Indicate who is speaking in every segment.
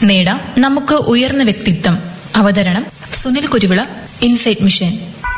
Speaker 1: നേടാം നമുക്ക് ഉയർന്ന വ്യക്തിത്വം അവതരണം സുനിൽ കുരുവിള ഇൻസൈറ്റ് മിഷൻ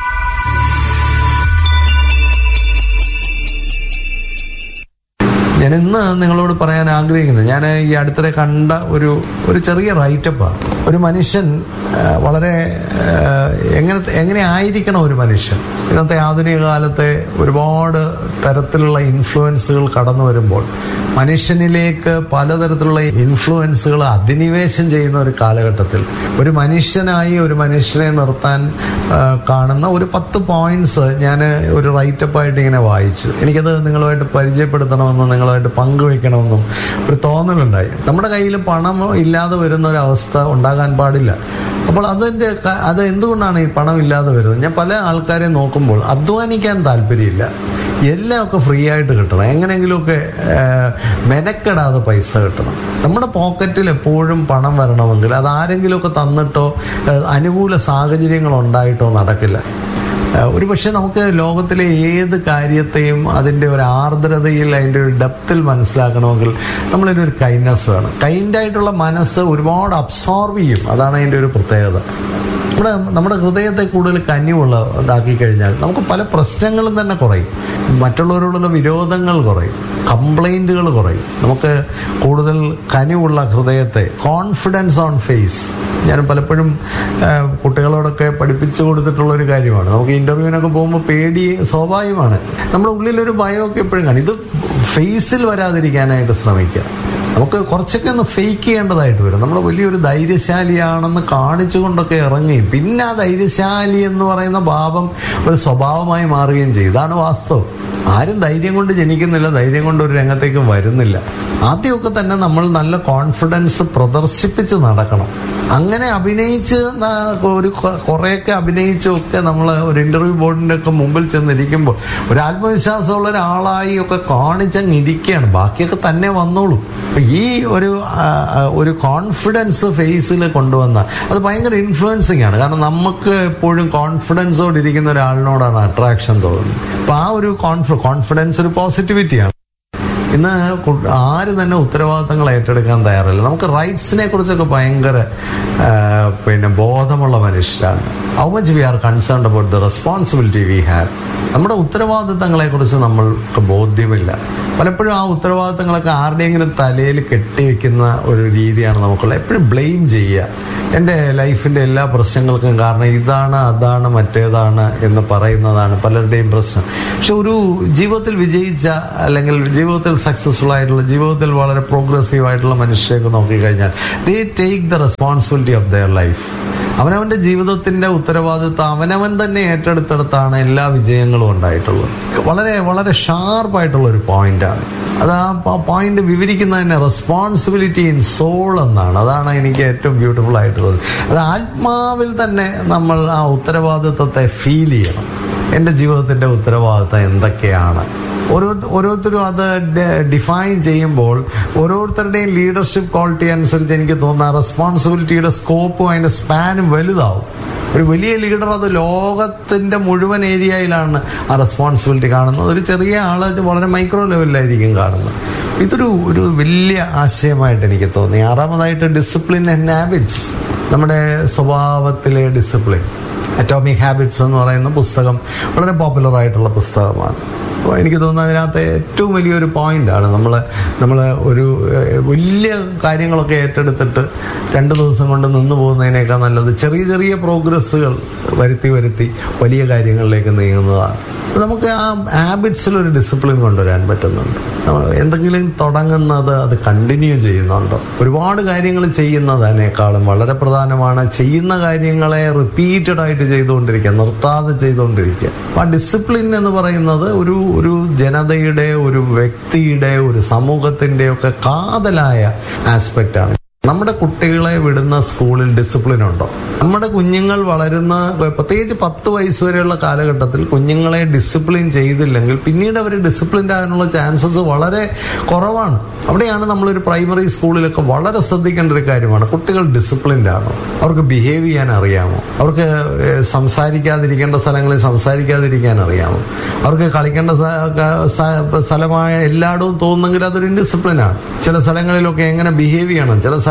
Speaker 2: ഞാൻ ഇന്ന് നിങ്ങളോട് പറയാൻ ആഗ്രഹിക്കുന്നത് ഞാൻ ഈ അടുത്തിടെ കണ്ട ഒരു ഒരു ചെറിയ റൈറ്റപ്പാണ് ഒരു മനുഷ്യൻ ആ, വളരെ ആ, എങ്ങനെ എങ്ങനെ ആയിരിക്കണം ഒരു മനുഷ്യൻ ഇന്നത്തെ ആധുനിക കാലത്തെ ഒരുപാട് തരത്തിലുള്ള ഇൻഫ്ലുവൻസുകൾ കടന്നു വരുമ്പോൾ മനുഷ്യനിലേക്ക് പലതരത്തിലുള്ള ഇൻഫ്ലുവൻസുകൾ അധിനിവേശം ചെയ്യുന്ന ഒരു കാലഘട്ടത്തിൽ ഒരു മനുഷ്യനായി ഒരു മനുഷ്യനെ നിർത്താൻ ആ, കാണുന്ന ഒരു പത്ത് പോയിന്റ്സ് ഞാൻ ഒരു റൈറ്റപ്പായിട്ട് ഇങ്ങനെ വായിച്ചു എനിക്കത് നിങ്ങളുമായിട്ട് പരിചയപ്പെടുത്തണമെന്നും നിങ്ങളുമായിട്ട് പങ്കുവെക്കണമെന്നും ഒരു തോന്നലുണ്ടായി നമ്മുടെ കയ്യിൽ പണം ഇല്ലാതെ വരുന്ന ഒരു അവസ്ഥ ഉണ്ടാകാൻ പാടില്ല അപ്പോൾ അതിന്റെ ക- അത് എന്തുകൊണ്ടാണ് ഈ പണം ഇല്ലാതെ വരുന്നത് ഞാൻ പല ആൾക്കാരെ നോക്കുമ്പോൾ അധ്വാനിക്കാൻ താല്പര്യമില്ല എല്ലാം ഒക്കെ ഫ്രീ ആയിട്ട് കിട്ടണം എങ്ങനെയെങ്കിലുമൊക്കെ ആ, മെനക്കെടാതെ പൈസ കിട്ടണം നമ്മുടെ പോക്കറ്റിൽ എപ്പോഴും പണം വരണമെങ്കിൽ അത് ആരെങ്കിലുമൊക്കെ തന്നിട്ടോ ആ, അനുകൂല സാഹചര്യങ്ങൾ ഉണ്ടായിട്ടോ നടക്കില്ല ഏഹ് ഒരു പക്ഷെ നമുക്ക് ലോകത്തിലെ ഏത് കാര്യത്തെയും അതിൻ്റെ ഒരു ആർദ്രതയിൽ അതിൻ്റെ ഒരു ഡെപ്തിൽ മനസ്സിലാക്കണമെങ്കിൽ നമ്മളതിന് ഒരു കൈൻഡ്നെസ് വേണം കൈൻഡായിട്ടുള്ള മനസ്സ് ഒരുപാട് അബ്സോർവ് ചെയ്യും അതാണ് അതിൻ്റെ ഒരു പ്രത്യേകത നമ്മുടെ നമ്മുടെ ഹൃദയത്തെ കൂടുതൽ കനിവുള്ള ഇതാക്കി കഴിഞ്ഞാൽ നമുക്ക് പല പ്രശ്നങ്ങളും തന്നെ കുറയും മറ്റുള്ളവരോടുള്ള വിരോധങ്ങൾ കുറയും കംപ്ലൈൻറ്റുകൾ കുറയും നമുക്ക് കൂടുതൽ കനിവുള്ള ഹൃദയത്തെ കോൺഫിഡൻസ് ഓൺ ഫേസ് ഞാൻ പലപ്പോഴും ആ, കുട്ടികളോടൊക്കെ പഠിപ്പിച്ചു കൊടുത്തിട്ടുള്ള ഒരു കാര്യമാണ് നമുക്ക് ഇന്റർവ്യൂവിനൊക്കെ പോകുമ്പോൾ പേടി സ്വാഭാവികമാണ് നമ്മുടെ ഉള്ളിലൊരു ഭയമൊക്കെ എപ്പോഴും കാണും ഇത് ഫേസിൽ വരാതിരിക്കാനായിട്ട് ശ്രമിക്കുക നമുക്ക് കുറച്ചൊക്കെ ഒന്ന് ഫേക്ക് ചെയ്യേണ്ടതായിട്ട് വരും നമ്മൾ വലിയൊരു ധൈര്യശാലിയാണെന്ന് കാണിച്ചുകൊണ്ടൊക്കെ ഇറങ്ങി പിന്നെ ആ ധൈര്യശാലി എന്ന് പറയുന്ന ഭാവം ഒരു സ്വഭാവമായി മാറുകയും ചെയ്യും ഇതാണ് വാസ്തവം ആരും ധൈര്യം കൊണ്ട് ജനിക്കുന്നില്ല ധൈര്യം കൊണ്ട് ഒരു രംഗത്തേക്ക് വരുന്നില്ല ആദ്യമൊക്കെ തന്നെ നമ്മൾ നല്ല കോൺഫിഡൻസ് പ്രദർശിപ്പിച്ച് നടക്കണം അങ്ങനെ അഭിനയിച്ച് ന- ഒരു കൊ- കുറെയൊക്കെ അഭിനയിച്ചൊക്കെ നമ്മൾ ഒരു ഇന്റർവ്യൂ ബോർഡിന്റെ ഒക്കെ മുമ്പിൽ ചെന്നിരിക്കുമ്പോൾ ഒരു ആത്മവിശ്വാസമുള്ള ഒരാളായി ഒക്കെ കാണിച്ചങ്ങ് ഇരിക്കുകയാണ് ബാക്കിയൊക്കെ തന്നെ വന്നോളൂ അപ്പൊ ഈ ഒരു ആ, ആ, ഒരു കോൺഫിഡൻസ് ഫേസിൽ കൊണ്ടുവന്ന അത് ഭയങ്കര ഇൻഫ്ലുവൻസിങ് ആണ് കാരണം നമുക്ക് എപ്പോഴും കോൺഫിഡൻസോട് ഇരിക്കുന്ന ഒരാളിനോടാണ് അട്രാക്ഷൻ തോന്നുന്നത് അപ്പൊ ആ ഒരു കോൺഫി കോൺഫിഡൻസ് ഒരു പോസിറ്റിവിറ്റിയാണ് ഇന്ന് കു- ആരും തന്നെ ഉത്തരവാദിത്തങ്ങൾ ഏറ്റെടുക്കാൻ തയ്യാറല്ല നമുക്ക് റൈറ്റ്സിനെ കുറിച്ചൊക്കെ ഭയങ്കര ആ, പിന്നെ ബോധമുള്ള മനുഷ്യരാണ് how much we are concerned about the responsibility we have നമ്മുടെ ഉത്തരവാദിത്തങ്ങളെ കുറിച്ച് നമ്മൾക്ക് ബോധ്യമില്ല പലപ്പോഴും ആ ഉത്തരവാദിത്തങ്ങളൊക്കെ ആരുടെയെങ്കിലും തലയിൽ കെട്ടിവെക്കുന്ന ഒരു രീതിയാണ് നമുക്കുള്ളത് എപ്പോഴും ബ്ലെയിം ചെയ്യുക എൻ്റെ ലൈഫിൻ്റെ എല്ലാ പ്രശ്നങ്ങൾക്കും കാരണം ഇതാണ് അതാണ് മറ്റേതാണ് എന്ന് പറയുന്നതാണ് പലരുടെയും പ്രശ്നം പക്ഷെ ഒരു ജീവിതത്തിൽ വിജയിച്ച അല്ലെങ്കിൽ ജീവിതത്തിൽ സക്സസ്ഫുൾ ആയിട്ടുള്ള ജീവിതത്തിൽ വളരെ പ്രോഗ്രസീവ് ആയിട്ടുള്ള മനുഷ്യരെയൊക്കെ നോക്കിക്കഴിഞ്ഞാൽ they take the responsibility of their life അവനവന്റെ ജീവിതത്തിന്റെ ഉത്തരവാദിത്വം അവനവൻ തന്നെ ഏറ്റെടുത്തെടുത്താണ് എല്ലാ വിജയങ്ങളും ഉണ്ടായിട്ടുള്ളത് വളരെ വളരെ ഷാർപ്പായിട്ടുള്ള ഒരു പോയിന്റാണ് അത് ആ പോയിന്റ് വിവരിക്കുന്നതിന് റെസ്പോൺസിബിലിറ്റി ഇൻ സോൾ എന്നാണ് അതാണ് എനിക്ക് ഏറ്റവും ബ്യൂട്ടിഫുൾ ആയിട്ടുള്ളത് അത് ആത്മാവിൽ തന്നെ നമ്മൾ ആ ഉത്തരവാദിത്വത്തെ ഫീൽ ചെയ്യണം എൻ്റെ ജീവിതത്തിന്റെ ഉത്തരവാദിത്വം എന്തൊക്കെയാണ് ഓരോ ഓരോരുത്തരും അത് ഡിഫൈൻ ചെയ്യുമ്പോൾ ഓരോരുത്തരുടെയും ലീഡർഷിപ്പ് ക്വാളിറ്റി അനുസരിച്ച് എനിക്ക് തോന്നുന്ന റെസ്പോൺസിബിലിറ്റിയുടെ സ്കോപ്പും അതിന്റെ സ്പാനും വലുതാവും ഒരു വലിയ ലീഡർ അത് ലോകത്തിന്റെ മുഴുവൻ ഏരിയയിലാണ് ആ റെസ്പോൺസിബിലിറ്റി കാണുന്നത് ഒരു ചെറിയ ആള് വളരെ മൈക്രോ ലെവലിലായിരിക്കും കാണുന്നത് ഇതൊരു ഒരു വലിയ ആശയമായിട്ട് എനിക്ക് തോന്നി ആറാമതായിട്ട് ഡിസിപ്ലിൻ ആൻഡ് ഹാബിറ്റ്സ് നമ്മുടെ സ്വഭാവത്തിലെ ഡിസിപ്ലിൻ അറ്റോമിക് ഹാബിറ്റ്സ് എന്ന് പറയുന്ന പുസ്തകം വളരെ പോപ്പുലർ ആയിട്ടുള്ള പുസ്തകമാണ് അപ്പോൾ എനിക്ക് തോന്നുന്നു അതിനകത്ത് ഏറ്റവും വലിയൊരു പോയിന്റാണ് നമ്മൾ നമ്മൾ ഒരു ഏഹ്, വലിയ കാര്യങ്ങളൊക്കെ ഏറ്റെടുത്തിട്ട് രണ്ട് ദിവസം കൊണ്ട് നിന്ന് പോകുന്നതിനേക്കാൾ നല്ലത് ചെറിയ ചെറിയ പ്രോഗ്രസ്സുകൾ വരുത്തി വരുത്തി വലിയ കാര്യങ്ങളിലേക്ക് നീങ്ങുന്നതാണ് അപ്പോൾ നമുക്ക് ആ ഹാബിറ്റ്സിൽ ഒരു ഡിസിപ്ലിൻ കൊണ്ടുവരാൻ പറ്റുന്നുണ്ട് നമ്മൾ എന്തെങ്കിലും തുടങ്ങുന്നത് അത് കണ്ടിന്യൂ ചെയ്യുന്നുണ്ടോ ഒരുപാട് കാര്യങ്ങൾ ചെയ്യുന്നതിനേക്കാളും വളരെ പ്രധാനമാണ് ചെയ്യുന്ന കാര്യങ്ങളെ റിപ്പീറ്റഡ് ആയിട്ട് ചെയ്തുകൊണ്ടിരിക്കുക നിർത്താതെ ചെയ്തുകൊണ്ടിരിക്കുക അപ്പൊ ആ ഡിസിപ്ലിൻ എന്ന് പറയുന്നത് ഒരു ഒരു ജനതയുടെ ഒരു വ്യക്തിയുടെ ഒരു സമൂഹത്തിന്റെ ഒക്കെ കാതലായ ആസ്പെക്റ്റ് ആണ് നമ്മുടെ കുട്ടികളെ വിടുന്ന സ്കൂളിൽ ഡിസിപ്ലിൻ ഉണ്ടോ നമ്മുടെ കുഞ്ഞുങ്ങൾ വളരുന്ന പ്രത്യേകിച്ച് പത്ത് വയസ്സ് വരെയുള്ള കാലഘട്ടത്തിൽ കുഞ്ഞുങ്ങളെ ഡിസിപ്ലിൻ ചെയ്തില്ലെങ്കിൽ പിന്നീട് അവർ ഡിസിപ്ലിൻഡ് ആകാനുള്ള ചാൻസസ് വളരെ കുറവാണ് അവിടെയാണ് നമ്മളൊരു പ്രൈമറി സ്കൂളിലൊക്കെ വളരെ ശ്രദ്ധിക്കേണ്ട ഒരു കാര്യമാണ് കുട്ടികൾ ഡിസിപ്ലിൻഡ് ആണോ അവർക്ക് ബിഹേവ് ചെയ്യാൻ അറിയാമോ അവർക്ക് ഏഹ്, സംസാരിക്കാതിരിക്കേണ്ട സ്ഥലങ്ങളിൽ സംസാരിക്കാതിരിക്കാൻ അറിയാമോ അവർക്ക് കളിക്കേണ്ട സ- ക- സ- സ്ഥലമായ എല്ലായിടവും തോന്നുന്നെങ്കിൽ അതൊരു ഇൻഡിസിപ്ലിനാണ് ചില സ്ഥലങ്ങളിലൊക്കെ എങ്ങനെ ബിഹേവ് ചെയ്യണം ചില സ്ഥലങ്ങൾ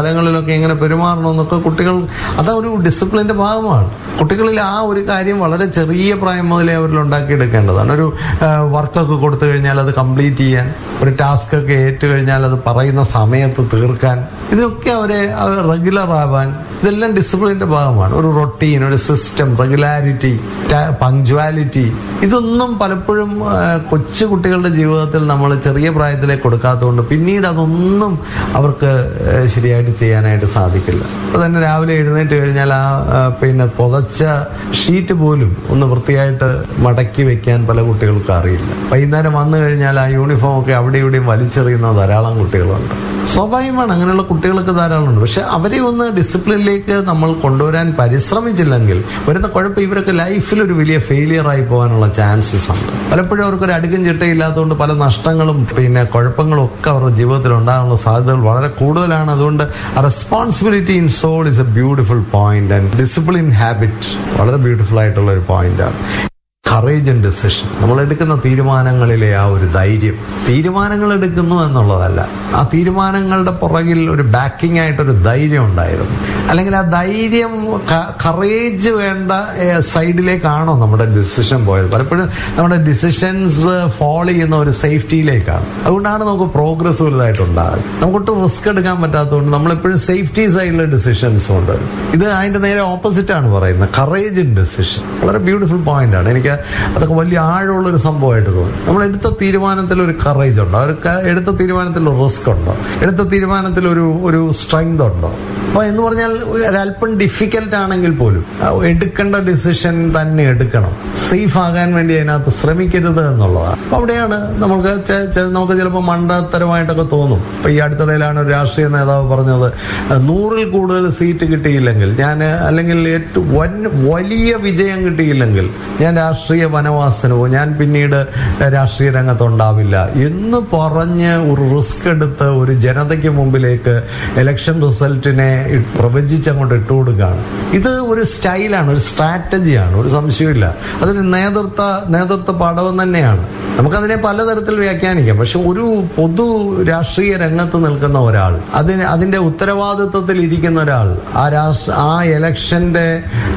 Speaker 2: സ്ഥലങ്ങളിലൊക്കെ എങ്ങനെ പെരുമാറണമെന്നൊക്കെ കുട്ടികൾ അതൊരു ഡിസിപ്ലിന്റെ ഭാഗമാണ് കുട്ടികളിൽ ആ ഒരു കാര്യം വളരെ ചെറിയ പ്രായം മുതലേ അവരിൽ ഉണ്ടാക്കിയെടുക്കേണ്ടതാണ് ഒരു വർക്കൊക്കെ കൊടുത്തു കഴിഞ്ഞാൽ അത് കംപ്ലീറ്റ് ചെയ്യാൻ ഒരു ടാസ്ക് ഒക്കെ ഏറ്റു കഴിഞ്ഞാൽ അത് പറയുന്ന സമയത്ത് തീർക്കാൻ ഇതിനൊക്കെ അവരെ റെഗുലർ ആവാൻ ഇതെല്ലാം ഡിസിപ്ലിന്റെ ഭാഗമാണ് ഒരു റൊട്ടീൻ ഒരു സിസ്റ്റം റെഗുലാരിറ്റി പങ്ക്ച്വാലിറ്റി ഇതൊന്നും പലപ്പോഴും ആ, കൊച്ചു കുട്ടികളുടെ ജീവിതത്തിൽ നമ്മൾ ചെറിയ പ്രായത്തിലേക്ക് കൊടുക്കാത്തതുകൊണ്ട് പിന്നീട് അതൊന്നും അവർക്ക് ആ, ശരിയായിട്ട് ചെയ്യാനായിട്ട് സാധിക്കില്ല അപ്പൊ തന്നെ രാവിലെ എഴുന്നേറ്റ് കഴിഞ്ഞാൽ ആ ആ, പിന്നെ പുതച്ച ഷീറ്റ് പോലും ഒന്ന് വൃത്തിയായിട്ട് മടക്കി വെക്കാൻ പല കുട്ടികൾക്കും അറിയില്ല വൈകുന്നേരം വന്നു കഴിഞ്ഞാൽ ആ യൂണിഫോം ഒക്കെ അവിടെ ഇവിടെയും വലിച്ചെറിയുന്ന ധാരാളം കുട്ടികളുണ്ട് സ്വാഭാവികമാണ് അങ്ങനെയുള്ള കുട്ടികളൊക്കെ ധാരാളം ഉണ്ട് പക്ഷെ അവരെ ഒന്ന് ഡിസിപ്ലിനിലേക്ക് നമ്മൾ കൊണ്ടുവരാൻ പരിശ്രമിച്ചില്ലെങ്കിൽ വരുന്ന കുഴപ്പം ഇവരൊക്കെ ലൈഫിൽ ഒരു വലിയ ഫെയിലിയർ ആയി പോകാനുള്ള ചാൻസസ് ഉണ്ട് പലപ്പോഴും അവർക്ക് ഒരു അടുക്കും ചിട്ടയില്ലാത്തതുകൊണ്ട് പല നഷ്ടങ്ങളും പിന്നെ കുഴപ്പങ്ങളും ഒക്കെ അവരുടെ ജീവിതത്തിൽ ഉണ്ടാകാനുള്ള സാധ്യതകൾ വളരെ കൂടുതലാണ് അതുകൊണ്ട് responsibility in soul is a beautiful point and discipline habit വളരെ ബ്യൂട്ടിഫുൾ ആയിട്ടുള്ള ഒരു പോയിന്റാണ് കറേജ് ആൻഡ് ഡിസിഷൻ നമ്മൾ എടുക്കുന്ന തീരുമാനങ്ങളിലെ ആ ഒരു ധൈര്യം തീരുമാനങ്ങൾ എടുക്കുന്നു എന്നുള്ളതല്ല ആ തീരുമാനങ്ങളുടെ പുറകിൽ ഒരു ബാക്കിംഗ് ആയിട്ടൊരു ധൈര്യം ഉണ്ടായിരുന്നു അല്ലെങ്കിൽ ആ ധൈര്യം കറേജ് വേണ്ട ഏഹ്, സൈഡിലേക്കാണോ നമ്മുടെ ഡിസിഷൻ പോയത് പലപ്പോഴും നമ്മുടെ ഡിസിഷൻസ് ഫോളോ ചെയ്യുന്ന ഒരു സേഫ്റ്റിയിലേക്കാണ് അതുകൊണ്ടാണ് നമുക്ക് പ്രോഗ്രസ് വലുതായിട്ട് ഉണ്ടാകുന്നത് നമുക്കൊട്ടും റിസ്ക് എടുക്കാൻ പറ്റാത്തതുകൊണ്ട് നമ്മളെപ്പോഴും സേഫ്റ്റി സൈഡിലെ ഡിസിഷൻസ് ഉണ്ട് ഇത് അതിന്റെ നേരെ ഓപ്പോസിറ്റ് ആണ് പറയുന്നത് കറേജ് ഇൻ ഡിസിഷൻ വളരെ ബ്യൂട്ടിഫുൾ പോയിന്റ് ആണ് എനിക്ക് അതൊക്കെ വലിയ ആഴമുള്ള ഒരു സംഭവമായിട്ട് തോന്നി നമ്മൾ എടുത്ത തീരുമാനത്തിൽ ഒരു കറേജ് ഉണ്ടോ ഒരു ക- എടുത്ത തീരുമാനത്തിൽ ഒരു റിസ്ക് ഉണ്ടോ എടുത്ത തീരുമാനത്തിൽ ഒരു ഒരു സ്ട്രെങ്ത് ഉണ്ടോ അപ്പൊ എന്ന് പറഞ്ഞാൽ ഒരല്പം ഡിഫിക്കൽട്ട് ആണെങ്കിൽ പോലും ആ എടുക്കേണ്ട ഡിസിഷൻ തന്നെ എടുക്കണം സേഫ് ആകാൻ വേണ്ടി അതിനകത്ത് ശ്രമിക്കരുത് എന്നുള്ളതാണ് അപ്പൊ അവിടെയാണ് നമുക്ക് ചെ- ചെ- നമുക്ക് ചിലപ്പോൾ മണ്ടത്തരമായിട്ടൊക്കെ തോന്നും ഇപ്പൊ ഈ അടുത്തിടയിലാണ് ഒരു രാഷ്ട്രീയ നേതാവ് പറഞ്ഞത് "അഹ് നൂറിൽ കൂടുതൽ സീറ്റ് കിട്ടിയില്ലെങ്കിൽ ഞാൻ അല്ലെങ്കിൽ ഏറ്റവും വൻ- വലിയ വിജയം കിട്ടിയില്ലെങ്കിൽ ഞാൻ രാഷ്ട്രീയ വനവാസത്തിന് പോകും ഞാൻ പിന്നീട് രാഷ്ട്രീയ രംഗത്തുണ്ടാവില്ല എന്ന് പറഞ്ഞ് ഒരു റിസ്ക് എടുത്ത് ഒരു ജനതയ്ക്ക് മുമ്പിലേക്ക് ഇലക്ഷൻ റിസൾട്ടിനെ ഇ- പ്രവചിച്ച് അങ്ങോട്ട് ഇട്ടുകൊടുക്കുകയാണ് ഇത് ഒരു സ്റ്റൈലാണ് ഒരു സ്ട്രാറ്റജിയാണ് ഒരു സംശയമില്ല അതൊരു നേതൃത്വ നേതൃത്വ പാഠവും തന്നെയാണ് നമുക്കതിനെ പലതരത്തിൽ വ്യാഖ്യാനിക്കാം പക്ഷെ ഒരു പൊതു രാഷ്ട്രീയ രംഗത്ത് നിൽക്കുന്ന ഒരാൾ അതിന് അതിന്റെ ഉത്തരവാദിത്വത്തിൽ ഇരിക്കുന്ന ഒരാൾ ആ രാഷ്ട്ര ആ ഇലക്ഷന്റെ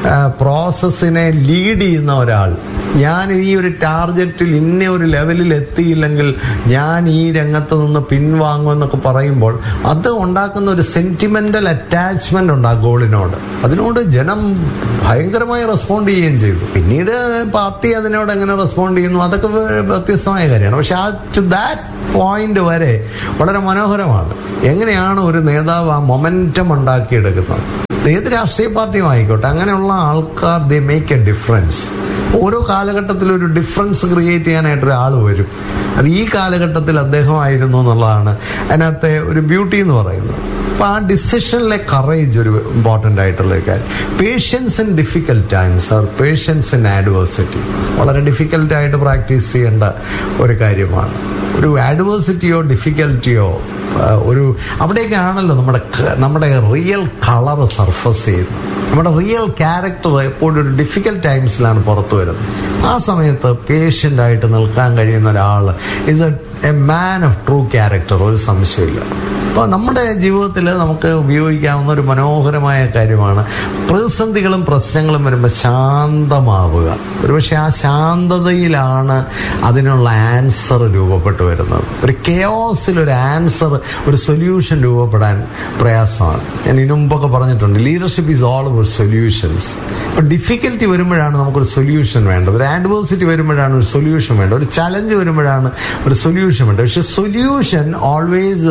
Speaker 2: പ്രോസസ്സിനെ ലീഡ് ചെയ്യുന്ന ഒരാൾ ഞാൻ ഈ ഒരു ടാർഗറ്റിൽ ഇന്ന ഒരു ലെവലിൽ എത്തിയില്ലെങ്കിൽ ഞാൻ ഈ രംഗത്ത് നിന്ന് പിൻവാങ്ങുമെന്നൊക്കെ പറയുമ്പോൾ അത് ഉണ്ടാക്കുന്ന ഒരു സെന്റിമെന്റൽ അറ്റാച്ച്മെന്റ് ഉണ്ട് ആ ഗോളിനോട് അതിനോട് ജനം ഭയങ്കരമായി റെസ്പോണ്ട് ചെയ്യുകയും ചെയ്തു പിന്നീട് പാർട്ടി അതിനോട് എങ്ങനെ റെസ്പോണ്ട് ചെയ്യുന്നു അതൊക്കെ വേ- വ്യത്യസ്തമായ കാര്യമാണ് പക്ഷെ ആ ടു ദാറ്റ് പോയിന്റ് വരെ വളരെ മനോഹരമാണ് എങ്ങനെയാണ് ഒരു നേതാവ് ആ മൊമെന്റം ഉണ്ടാക്കിയെടുക്കുന്നത് ഏത് രാഷ്ട്രീയ പാർട്ടിയും ആയിക്കോട്ടെ അങ്ങനെയുള്ള ആൾക്കാർ ദേ മേക്ക് എ ഡിഫറൻസ് ഓരോ കാലഘട്ടത്തിൽ ഒരു ഡിഫറൻസ് ക്രിയേറ്റ് ചെയ്യാനായിട്ട് ഒരാൾ വരും അത് ഈ കാലഘട്ടത്തിൽ അദ്ദേഹമായിരുന്നു എന്നുള്ളതാണ് അതിനകത്തെ ഒരു ബ്യൂട്ടി എന്ന് പറയുന്നത് അപ്പൊ ആ ഡിസിഷനിലെ കറേജ് ഒരു ഇമ്പോർട്ടൻ്റ് ആയിട്ടുള്ള ഒരു കാര്യം patience in difficult times or patience in adversity വളരെ ഡിഫിക്കൽട്ട് ആയിട്ട് പ്രാക്ടീസ് ചെയ്യേണ്ട ഒരു കാര്യമാണ് ഒരു ആഡ്വേഴ്സിറ്റിയോ ഡിഫിക്കൽറ്റിയോ ഒരു അവിടെയൊക്കെ ആണല്ലോ നമ്മുടെ ക- നമ്മുടെ റിയൽ കളർ സർഫസ് ചെയ്യുന്നത് നമ്മുടെ റിയൽ ക്യാരക്ടർ എപ്പോഴും ഒരു ഡിഫിക്കൽട്ട് ടൈംസിലാണ് പുറത്തു വരുന്നത് ആ സമയത്ത് പേഷ്യൻ്റ് ആയിട്ട് നിൽക്കാൻ കഴിയുന്ന ഒരാൾ is a man of true character ഒരു സംശയമില്ല അപ്പോൾ നമ്മുടെ ജീവിതത്തിൽ നമുക്ക് ഉപയോഗിക്കാവുന്ന ഒരു മനോഹരമായ കാര്യമാണ് പ്രതിസന്ധികളും പ്രശ്നങ്ങളും വരുമ്പോൾ ശാന്തമാവുക ഒരുപക്ഷെ ആ ശാന്തതയിലാണ് അതിനുള്ള ആൻസർ രൂപപ്പെട്ടു വരുന്നത് ഒരു കെയോസിൽ ഒരു ആൻസർ ഒരു സൊല്യൂഷൻ രൂപപ്പെടാൻ പ്രയാസമാണ് ഞാൻ ഇതിനു മുമ്പൊക്കെ പറഞ്ഞിട്ടുണ്ട് leadership is all about solutions ഇപ്പൊ ഡിഫിക്കൽറ്റി വരുമ്പോഴാണ് നമുക്കൊരു സൊല്യൂഷൻ വേണ്ടത് ഒരു ആഡ്വേഴ്സിറ്റി വരുമ്പോഴാണ് ഒരു സൊല്യൂഷൻ വേണ്ടത് ഒരു ചലഞ്ച് വരുമ്പോഴാണ് ഒരു സൊല്യൂഷൻ വേണ്ടത് പക്ഷെ സൊല്യൂഷൻ ഓൾവേസ്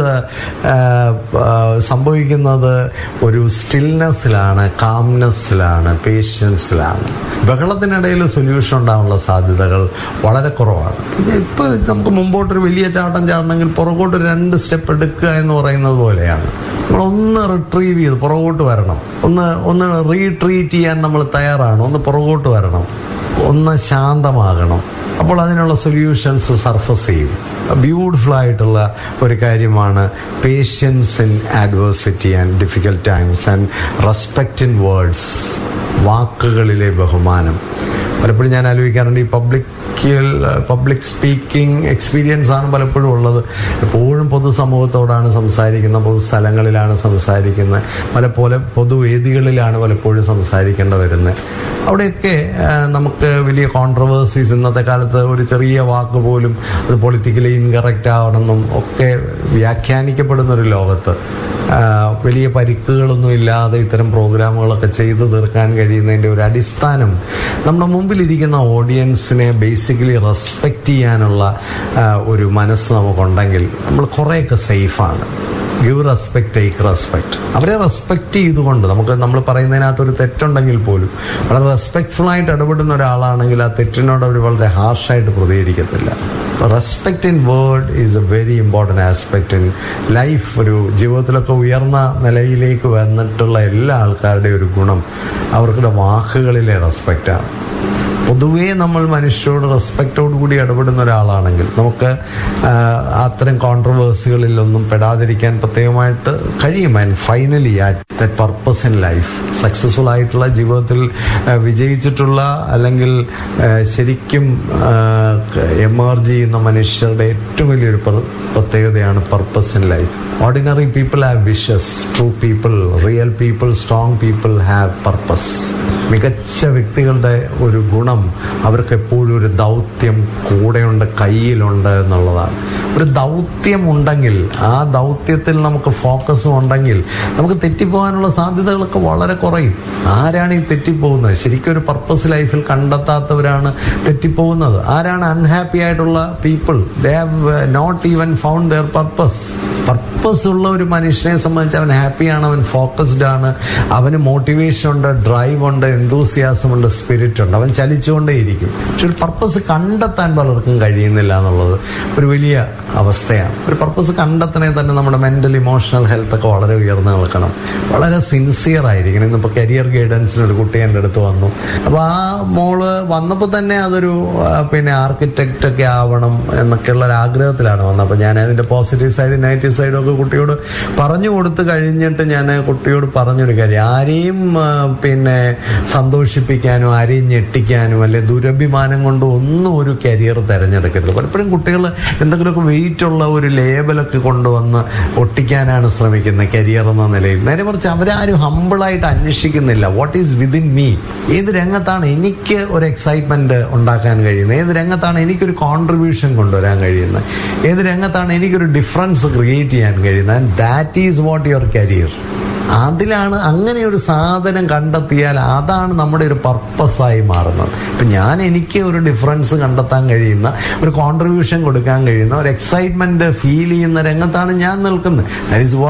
Speaker 2: സംഭവിക്കുന്നത് ഒരു സ്റ്റിൽനെസ്സിലാണ് കാംനെസ്സിലാണ് പേഷ്യൻസിലാണ് ബഹളത്തിനിടയിൽ സൊല്യൂഷൻ ഉണ്ടാകാനുള്ള സാധ്യതകൾ വളരെ കുറവാണ് പിന്നെ ഇപ്പൊ നമുക്ക് മുമ്പോട്ടൊരു വലിയ ചാട്ടം ചാടണമെങ്കിൽ പുറകോട്ട് രണ്ട് സ്റ്റെപ്പ് എടുക്കുക എന്ന് പറയുന്നത് പോലെയാണ് നമ്മൾ ഒന്ന് റിട്രീവ് ചെയ്ത് പുറകോട്ട് വരണം ഒന്ന് ഒന്ന് റീട്രീറ്റ് ചെയ്യാൻ നമ്മൾ തയ്യാറാണ് ഒന്ന് പുറകോട്ട് വരണം ഒന്ന് ശാന്തമാകണം അപ്പോൾ അതിനുള്ള സൊല്യൂഷൻസ് സർഫസ് ചെയ്യും ബ്യൂട്ടിഫുൾ ആയിട്ടുള്ള ഒരു കാര്യമാണ് patience in adversity and difficult times and respect in words വാക്കുകളിലെ ബഹുമാനം പലപ്പോഴും ഞാൻ ആലോചിക്കാറുണ്ട് ഈ പബ്ലിക് പബ്ലിക് സ്പീക്കിംഗ് എക്സ്പീരിയൻസ് ആണ് പലപ്പോഴും ഉള്ളത് എപ്പോഴും പൊതുസമൂഹത്തോടാണ് സംസാരിക്കുന്നത് പൊതുസ്ഥലങ്ങളിലാണ് സംസാരിക്കുന്നത് പല പോലെ പൊതുവേദികളിലാണ് പലപ്പോഴും സംസാരിക്കേണ്ട വരുന്നത് അവിടെയൊക്കെ ആ, നമുക്ക് വലിയ കോൺട്രവേഴ്സീസ് ഇന്നത്തെ കാലത്ത് ഒരു ചെറിയ വാക്ക് പോലും അത് പൊളിറ്റിക്കലി ഇൻകറക്റ്റ് ആവണമെന്നും ഒക്കെ വ്യാഖ്യാനിക്കപ്പെടുന്ന ഒരു ലോകത്ത് ആ, വലിയ പരിക്കുകളൊന്നും ഇല്ലാതെ ഇത്തരം പ്രോഗ്രാമുകളൊക്കെ ചെയ്തു തീർക്കാൻ കഴിയുന്നതിൻ്റെ ഒരു അടിസ്ഥാനം നമ്മുടെ മുമ്പിലിരിക്കുന്ന ഓഡിയൻസിനെ ബേസിക്കലി റെസ്പെക്റ്റ് ചെയ്യാനുള്ള ആ, ഒരു മനസ്സ് നമുക്കുണ്ടെങ്കിൽ നമ്മൾ കുറേയൊക്കെ സേഫാണ് ഗിവ് റെസ്പെക്ട് ടേക്ക് റെസ്പെക്ട് അവരെ റെസ്പെക്ട് ചെയ്തുകൊണ്ട് നമുക്ക് നമ്മൾ പറയുന്നതിനകത്ത് ഒരു തെറ്റുണ്ടെങ്കിൽ പോലും വളരെ റെസ്പെക്ട്ഫുൾ ആയിട്ട് ഇടപെടുന്ന ഒരാളാണെങ്കിൽ ആ തെറ്റിനോട് അവർ വളരെ ഹാർഷായിട്ട് പ്രതികരിക്കത്തില്ല respect in word is a very important aspect in life ഒരു ജീവിതത്തിലൊക്കെ ഉയർന്ന നിലയിലേക്ക് വന്നിട്ടുള്ള എല്ലാ ആൾക്കാരുടെയും ഒരു ഗുണം അവർക്കുടെ വാക്കുകളിലെ റെസ്പെക്റ്റാണ് പൊതുവേ നമ്മൾ മനുഷ്യരോട് റെസ്പെക്റ്റോട് കൂടി ഇടപെടുന്ന ഒരാളാണെങ്കിൽ നമുക്ക് ആ, അത്തരം കോൺട്രവേഴ്സികളിലൊന്നും പെടാതിരിക്കാൻ പ്രത്യേകമായിട്ട് കഴിയും and finally at that purpose in life successful ആയിട്ടുള്ള ജീവിതത്തിൽ ആ, വിജയിച്ചിട്ടുള്ള അല്ലെങ്കിൽ ആ, ശരിക്കും എമർജ് ചെയ്യുന്ന മനുഷ്യരുടെ ഏറ്റവും വലിയൊരു പ്ര- പ്രത്യേകതയാണ് purpose in life ordinary people have wishes true people real people strong people have purpose മികച്ച വ്യക്തികളുടെ ഒരു ഗുണം അവർക്ക് എപ്പോഴും ഒരു ദൗത്യം കൂടെയുണ്ട് കയ്യിലുണ്ട് എന്നുള്ളതാണ് ഒരു ദൗത്യം ഉണ്ടെങ്കിൽ ആ ദൗത്യത്തിൽ നമുക്ക് ഫോക്കസ് ഉണ്ടെങ്കിൽ നമുക്ക് തെറ്റിപ്പോകാനുള്ള സാധ്യതകളൊക്കെ വളരെ കുറയും ആരാണ് ഈ തെറ്റിപ്പോകുന്നത് ശരിക്കും ഒരു പർപ്പസ് ലൈഫിൽ കണ്ടെത്താത്തവരാണ് തെറ്റിപ്പോകുന്നത് ആരാണ് അൺഹാപ്പി ആയിട്ടുള്ള people they have not even found their purpose purpose ഉള്ള ഒരു മനുഷ്യനെ സംബന്ധിച്ച് അവൻ ഹാപ്പിയാണ് അവൻ ഫോക്കസ്ഡ് ആണ് അവന് മോട്ടിവേഷൻ ഉണ്ട് ഡ്രൈവ് ഉണ്ട് എന്തൂസിയാസം ഉണ്ട് സ്പിരിറ്റ് ഉണ്ട് അവൻ ചലിച്ചുകൊണ്ടേയിരിക്കും പക്ഷെ ഒരു പർപ്പസ് കണ്ടെത്താൻ പലർക്കും കഴിയുന്നില്ല എന്നുള്ളത് ഒരു വലിയ അവസ്ഥയാണ് ഒരു പർപ്പസ് കണ്ടെത്തണേ തന്നെ നമ്മുടെ മെന്റൽ ഇമോഷണൽ ഹെൽത്ത് ഒക്കെ വളരെ ഉയർന്നു നിൽക്കണം വളരെ സിൻസിയർ ആയിരിക്കണം ഇന്നിപ്പോൾ കരിയർ ഗൈഡൻസിന് ഒരു കുട്ടി എൻ്റെ അടുത്ത് വന്നു അപ്പോൾ ആ മോള് വന്നപ്പോൾ തന്നെ അതൊരു ആ, പിന്നെ ആർക്കിടെക്റ്റ് ഒക്കെ ആവണം എന്നൊക്കെയുള്ള ഒരു ആഗ്രഹത്തിലാണ് വന്നത് അപ്പോൾ ഞാൻ അതിൻ്റെ പോസിറ്റീവ് സൈഡ് നെഗറ്റീവ് സൈഡും ഒക്കെ കുട്ടിയോട് പറഞ്ഞു കൊടുത്തു കഴിഞ്ഞിട്ട് ഞാൻ കുട്ടിയോട് പറഞ്ഞൊരു കാര്യം ആരെയും ആ, പിന്നെ സന്തോഷിപ്പിക്കാനോ ആരെയും ഞെട്ടിക്കാനോ അല്ലെ ദുരഭിമാനം കൊണ്ട് ഒന്നും ഒരു കരിയർ തിരഞ്ഞെടുക്കരുത് പലപ്പോഴും കുട്ടികൾ എന്തെങ്കിലുമൊക്കെ വെയിറ്റ് ഉള്ള ഒരു ലേബലൊക്കെ കൊണ്ടുവന്ന് ഒട്ടിക്കാനാണ് ശ്രമിക്കുന്നത് കരിയർ എന്ന നിലയിൽ നേരെ മറിച്ച് അവരാരും ഹമ്പിളായിട്ട് അന്വേഷിക്കുന്നില്ല വാട്ട് ഈസ് വിതിൻ മീ ഏത് രംഗത്താണ് എനിക്ക് ഒരു എക്സൈറ്റ്മെന്റ് ഉണ്ടാക്കാൻ കഴിയുന്നത് ഏത് രംഗത്താണ് എനിക്കൊരു കോൺട്രിബ്യൂഷൻ കൊണ്ടുവരാൻ കഴിയുന്നത് ഏത് രംഗത്താണ് എനിക്കൊരു ഡിഫറൻസ് ക്രിയേറ്റ് ചെയ്യാൻ കഴിയുന്നത് and that is what your career അതിലാണ് അങ്ങനെ ഒരു സാധനം കണ്ടെത്തിയാൽ അതാണ് നമ്മുടെ ഒരു പർപ്പസായി മാറുന്നത് ഇപ്പം ഞാൻ എനിക്ക് ഒരു ഡിഫറൻസ് കണ്ടെത്താൻ കഴിയുന്ന ഒരു കോൺട്രിബ്യൂഷൻ കൊടുക്കാൻ കഴിയുന്ന ഒരു എക്സൈറ്റ്മെന്റ് ഫീൽ ചെയ്യുന്ന രംഗത്താണ് ഞാൻ നിൽക്കുന്നത് that is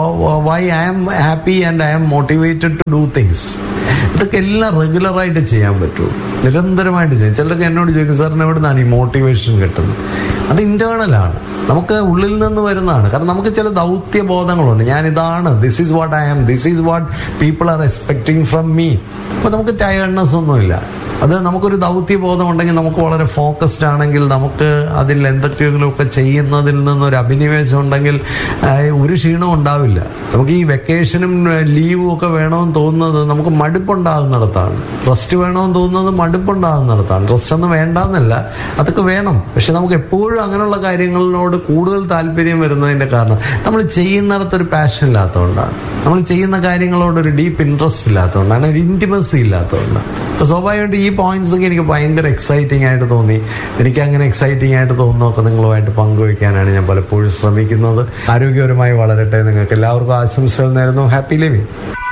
Speaker 2: why I am happy and I am motivated to do things ഇതൊക്കെ എല്ലാം റെഗുലറായിട്ട് ചെയ്യാൻ പറ്റുമോ നിരന്തരമായിട്ട് ചെയ്യാം ചിലരൊക്കെ എന്നോട് ചോദിക്കും സാറിന് എവിടെ നിന്നാണ് ഈ മോട്ടിവേഷൻ കിട്ടുന്നത് അത് ഇന്റേണൽ ആണ് നമുക്ക് ഉള്ളിൽ നിന്ന് വരുന്നതാണ് കാരണം നമുക്ക് ചില ദൗത്യ ബോധങ്ങളുണ്ട് ഞാൻ ഇതാണ് this is what I am this is what people are expecting from me അപ്പൊ നമുക്ക് ടയർഡ്നെസ് ഒന്നുമില്ല അത് നമുക്കൊരു ദൗത്യ ബോധം ഉണ്ടെങ്കിൽ നമുക്ക് വളരെ ഫോക്കസ്ഡ് ആണെങ്കിൽ നമുക്ക് അതിൽ എന്തൊക്കെയെങ്കിലും ഒക്കെ ചെയ്യുന്നതിൽ നിന്നൊരു അഭിനിവേശം ഉണ്ടെങ്കിൽ ആ, ഒരു ക്ഷീണവും ഉണ്ടാവില്ല നമുക്ക് ഈ വെക്കേഷനും ലീവും ഒക്കെ വേണമെന്ന് തോന്നുന്നത് നമുക്ക് മടുപ്പുണ്ടാകുന്നിടത്താണ് റെസ്റ്റ് വേണമെന്ന് തോന്നുന്നത് മടുപ്പുണ്ടാകുന്നിടത്താണ് റെസ്റ്റ് ഒന്നും വേണ്ടെന്നല്ല അതൊക്കെ വേണം പക്ഷെ നമുക്ക് എപ്പോഴും അങ്ങനെയുള്ള കാര്യങ്ങളിനോട് കൂടുതൽ താല്പര്യം വരുന്നതിന്റെ കാരണം നമ്മൾ ചെയ്യുന്നിടത്ത് ഒരു പാഷൻ ഇല്ലാത്തതുകൊണ്ടാണ് നമ്മൾ ചെയ്യുന്ന കാര്യങ്ങളോട് ഒരു ഡീപ്പ് ഇൻട്രസ്റ്റ് ഇല്ലാത്തതുകൊണ്ടാണ് ഒരു ഇന്റിമസി ഇല്ലാത്തതുകൊണ്ടാണ് അപ്പൊ സ്വാഭാവികമായിട്ട് ഈ പോയിന്റ്സ് ഒക്കെ എനിക്ക് ഭയങ്കര എക്സൈറ്റിംഗ് ആയിട്ട് തോന്നി എനിക്ക് അങ്ങനെ എക്സൈറ്റിംഗ് ആയിട്ട് തോന്നുന്നതൊക്കെ നിങ്ങളുമായിട്ട് പങ്കുവയ്ക്കാനാണ് ഞാൻ പലപ്പോഴും ശ്രമിക്കുന്നത് ആരോഗ്യപരമായി വളരട്ടെ നിങ്ങൾക്ക് എല്ലാവർക്കും ആശംസകൾ നേരുന്നു ഹാപ്പി ലിവിങ്